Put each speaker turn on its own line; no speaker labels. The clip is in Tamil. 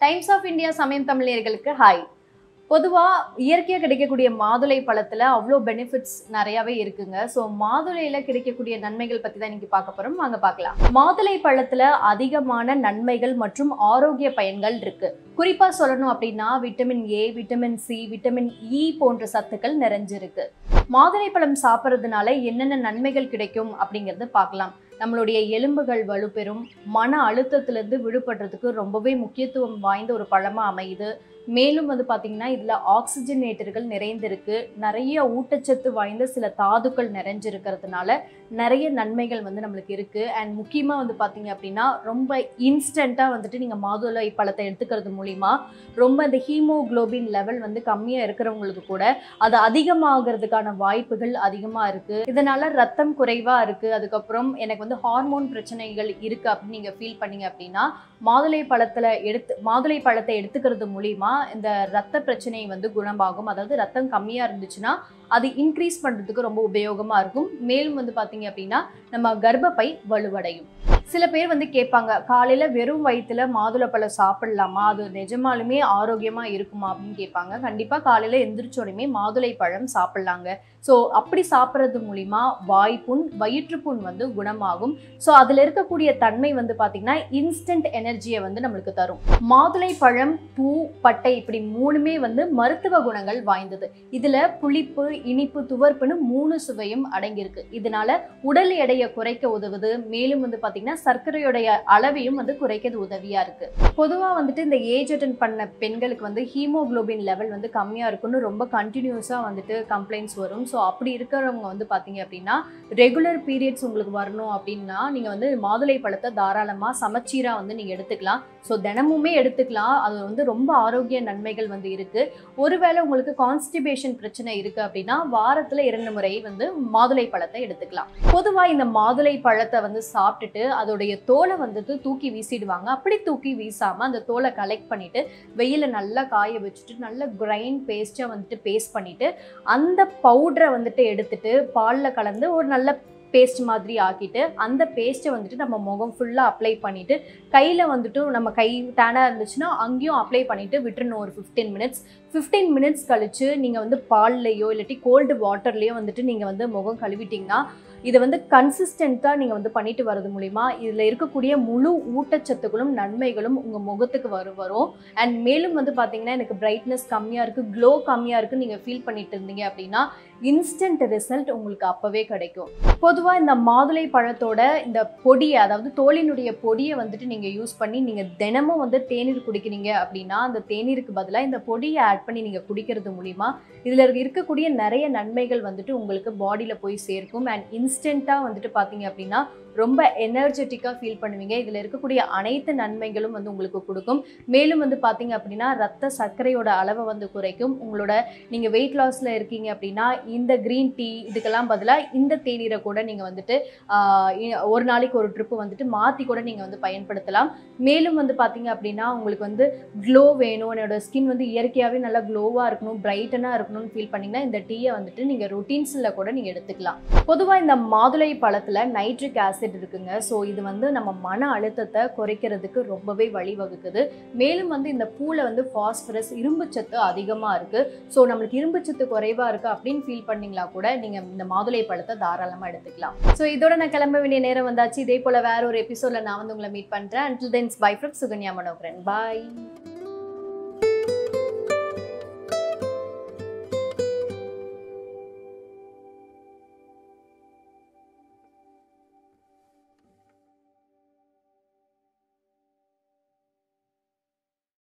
டைம்ஸ் ஆஃப் இந்தியா சமயம் தமிழர்களுக்கு ஹாய் பொதுவாக இயற்கையாக கிடைக்கக்கூடிய மாதுளை பழத்தில் அவ்வளோ பெனிஃபிட்ஸ் நிறையாவே இருக்குங்க ஸோ மாதுளையில் கிடைக்கக்கூடிய நன்மைகள் பற்றி தான் இன்னைக்கு பார்க்க போகிறோம் வாங்க பார்க்கலாம் மாதுளை பழத்தில் அதிகமான நன்மைகள் மற்றும் ஆரோக்கிய பயன்கள் இருக்கு குறிப்பாக சொல்லணும் அப்படின்னா vitamin A vitamin C vitamin E போன்ற சத்துக்கள் நிறைஞ்சிருக்கு மாதுளை பழம் சாப்பிட்றதுனால என்னென்ன நன்மைகள் கிடைக்கும் அப்படிங்கிறது பார்க்கலாம் நம்மளுடைய எலும்புகள் வலுப்பெறும் மன அழுத்தத்திலிருந்து விடுபடுறதுக்கு ரொம்பவே முக்கியத்துவம் வாய்ந்த ஒரு பழமா அமையுது மேலும் வந்து பார்த்திங்கன்னா இதில் ஆக்சிஜனேட்டர்கள் நிறைந்திருக்கு நிறைய ஊட்டச்சத்து வாய்ந்த சில தாதுக்கள் நிறைஞ்சிருக்கிறதுனால நிறைய நன்மைகள் வந்து நம்மளுக்கு இருக்குது அண்ட் முக்கியமாக வந்து பார்த்தீங்க அப்படின்னா ரொம்ப இன்ஸ்டண்ட்டாக வந்துட்டு நீங்கள் மாதுளை பழத்தை எடுத்துக்கிறது மூலிமா ரொம்ப இந்த ஹீமோகுளோபின் லெவல் வந்து கம்மியாக இருக்கிறவங்களுக்கு கூட அது அதிகமாகிறதுக்கான வாய்ப்புகள் அதிகமாக இருக்குது இதனால் ரத்தம் குறைவாக இருக்குது அதுக்கப்புறம் எனக்கு வந்து ஹார்மோன் பிரச்சனைகள் இருக்குது அப்படின்னு நீங்கள் ஃபீல் பண்ணீங்க அப்படின்னா மாதுளை பழத்தில் எடுத்து மாதுளை பழத்தை எடுத்துக்கிறது மூலிமா இந்த ரத்த பிரச்சனை வந்து குணமாகும் அதாவது ரத்தம் கம்மியாக இருந்துச்சுன்னா அது இன்க்ரீஸ் பண்ணுறதுக்கு ரொம்ப உபயோகமாக இருக்கும் மேலும் வந்து பார்த்தீங்க அப்படின்னா நம்ம கர்ப்பப்பை வலுவடையும் சில பேர் வந்து கேட்பாங்க காலையில் வெறும் வயிற்றுல மாதுளப்பழம் சாப்பிடலாமா அது நிஜமாலுமே ஆரோக்கியமாக இருக்குமா அப்படின்னு கேட்பாங்க கண்டிப்பாக காலையில் எந்திரிச்சோடையுமே மாதுளை பழம் சாப்பிட்லாங்க ஸோ அப்படி சாப்பிட்றது மூலிமா வாய்ப்புண் வயிற்றுப்புண் வந்து குணமாகும் ஸோ அதில் இருக்கக்கூடிய தன்மை வந்து பார்த்திங்கன்னா இன்ஸ்டன்ட் எனர்ஜியை வந்து நம்மளுக்கு தரும் மாதுளை பழம் பூ பட்டை இப்படி மூணுமே வந்து மருத்துவ குணங்கள் வாய்ந்தது இதில் புளிப்பு இனிப்பு துவர்ப்புன்னு மூணு சுவையும் அடங்கியிருக்கு இதனால உடல் எடையை குறைக்க உதவுது மேலும் வந்து பார்த்திங்கன்னா சர்க்கரையுடைய அளவையும் வந்து குறைக்கிறது உதவியாக இருக்கு பொதுவாக வந்துட்டு இந்த ஏஜ் அட்டன் பண்ண பெண்களுக்கு வந்து ஹீமோகுளோபின் லெவல் வந்து கம்மியாக இருக்குன்னு ரொம்ப கண்டினியூஸாக வந்துட்டு கம்ப்ளைண்ட்ஸ் வரும் ஸோ அப்படி இருக்கிறவங்க வந்து பார்த்தீங்க அப்படின்னா ரெகுலர் பீரியட்ஸ் உங்களுக்கு வரணும் அப்படின்னா நீங்கள் வந்து மாதுளை பழத்தை தாராளமாக சமச்சீராக வந்து நீங்கள் எடுத்துக்கலாம் ஸோ தினமுமே எடுத்துக்கலாம் அது வந்து ரொம்ப ஆரோக்கிய நன்மைகள் வந்து இருக்குது ஒருவேளை உங்களுக்கு கான்ஸ்டிபேஷன் பிரச்சனை இருக்குது அப்படின்னா வாரத்தில் இரண்டு முறை வந்து மாதுளை பழத்தை எடுத்துக்கலாம் பொதுவாக இந்த மாதுளை பழத்தை வந்து சாப்பிட்டுட்டு அதோடைய தோலை வந்துட்டு தூக்கி வீசிடுவாங்க அப்படி தூக்கி வீசாமல் அந்த தோலை கலெக்ட் பண்ணிவிட்டு வெயிலில் நல்லா காய வச்சுட்டு நல்ல கிரைண்ட் பேஸ்ட்டை வந்துட்டு பேஸ்ட் பண்ணிவிட்டு அந்த பவுடரை வந்துட்டு எடுத்துட்டு பாலில் கலந்து ஒரு நல்ல பேஸ்ட் மாதிரி ஆக்கிட்டு அந்த பேஸ்ட்டை வந்துட்டு நம்ம முகம் ஃபுல்லாக அப்ளை பண்ணிவிட்டு கையில் வந்துட்டு நம்ம கை டேனாக இருந்துச்சுன்னா அங்கேயும் அப்ளை பண்ணிவிட்டு விட்டுறணும் ஒரு ஃபிஃப்டீன் மினிட்ஸ் ஃபிஃப்டீன் மினிட்ஸ் கழித்து நீங்கள் வந்து பால்லையோ இல்லாட்டி கோல்டு வாட்டர்லேயோ வந்துட்டு நீங்கள் வந்து முகம் கழுவிட்டிங்கன்னா இதை வந்து கன்சிஸ்டண்ட்டாக நீங்கள் வந்து பண்ணிட்டு வரது மூலிமா இதில் இருக்கக்கூடிய முழு ஊட்டச்சத்துக்களும் நன்மைகளும் உங்கள் முகத்துக்கு வரும் வரும் அண்ட் மேலும் வந்து பார்த்தீங்கன்னா எனக்கு பிரைட்னஸ் கம்மியாக இருக்குது க்ளோ கம்மியாக இருக்குன்னு நீங்கள் ஃபீல் பண்ணிட்டு இருந்தீங்க அப்படின்னா இன்ஸ்டன்ட் ரிசல்ட் உங்களுக்கு அப்போவே கிடைக்கும் பொதுவாக இந்த மாதுளை பழத்தோட இந்த பொடியை அதாவது தோலினுடைய பொடியை வந்துட்டு நீங்கள் யூஸ் பண்ணி நீங்கள் தினமும் வந்து தேநீர் குடிக்கிறீங்க அப்படின்னா அந்த தேநீருக்கு பதிலாக இந்த பொடியை ஆட் பண்ணி நீங்கள் குடிக்கிறது மூலிமா இதில் இருக்கக்கூடிய நிறைய நன்மைகள் வந்துட்டு உங்களுக்கு பாடியில் போய் சேர்க்கும் அண்ட் இன்ஸ்டண்ட்டாக வந்துட்டு பார்த்தீங்க அப்படின்னா ரொம்ப எனர்ஜெட்டிக்காக ஃபீல் பண்ணுவீங்க இதில் இருக்கக்கூடிய அனைத்து நன்மைகளும் வந்து உங்களுக்கு கொடுக்கும் மேலும் வந்து பார்த்தீங்க அப்படின்னா ரத்த சர்க்கரையோட அளவை வந்து குறைக்கும் உங்களோட நீங்கள் வெயிட் லாஸில் இருக்கீங்க அப்படின்னா இந்த க்ரீன் டீ இதுக்கெல்லாம் பதிலாக இந்த தேநீரை கூட நீங்கள் வந்துட்டு ஆஹ், இ- ஒரு நாளைக்கு ஒரு ட்ரிப்பு வந்துட்டு மாற்றி கூட நீங்கள் வந்து பயன்படுத்தலாம் மேலும் வந்து பார்த்தீங்க அப்படின்னா உங்களுக்கு வந்து க்ளோ வேணும் என்னோட ஸ்கின் வந்து இயற்கையாகவே நல்லா க்ளோவாக இருக்கணும் பிரைட்டனாக இருக்கணும்னு ஃபீல் பண்ணிங்கன்னா இந்த டீயை வந்துட்டு நீங்கள் ரொட்டீன்ஸில் கூட நீங்கள் எடுத்துக்கலாம் பொதுவாக இந்த மாதுளை பழத்தில் நைட்ரிக் ஆசிட் இருக்குங்க ஸோ இது வந்து நம்ம மன அழுத்தத்தை குறைக்கிறதுக்கு ரொம்பவே வழிவகுக்குது மேலும் வந்து இந்த பூவில் வந்து ஃபாஸ்பரஸ் இரும்புச்சத்து அதிகமாக இருக்குது ஸோ நம்மளுக்கு இரும்புச்சத்து குறைவாக இருக்குது அப்படின்னு ஃபீல் பண்ணீங்களா கூட நீங்கள் இந்த மாதுளை பழத்தை தாராளமாக எடுத்துக்கலாம் ஸோ இதோட நான் கிளம்ப வேண்டிய நேரம் வந்தாச்சு இதே போல் வேற ஒரு எபிசோடில் நான் வந்து உங்களை மீட் பண்ணுறேன் until then's bye from Sukanya Manoharan bye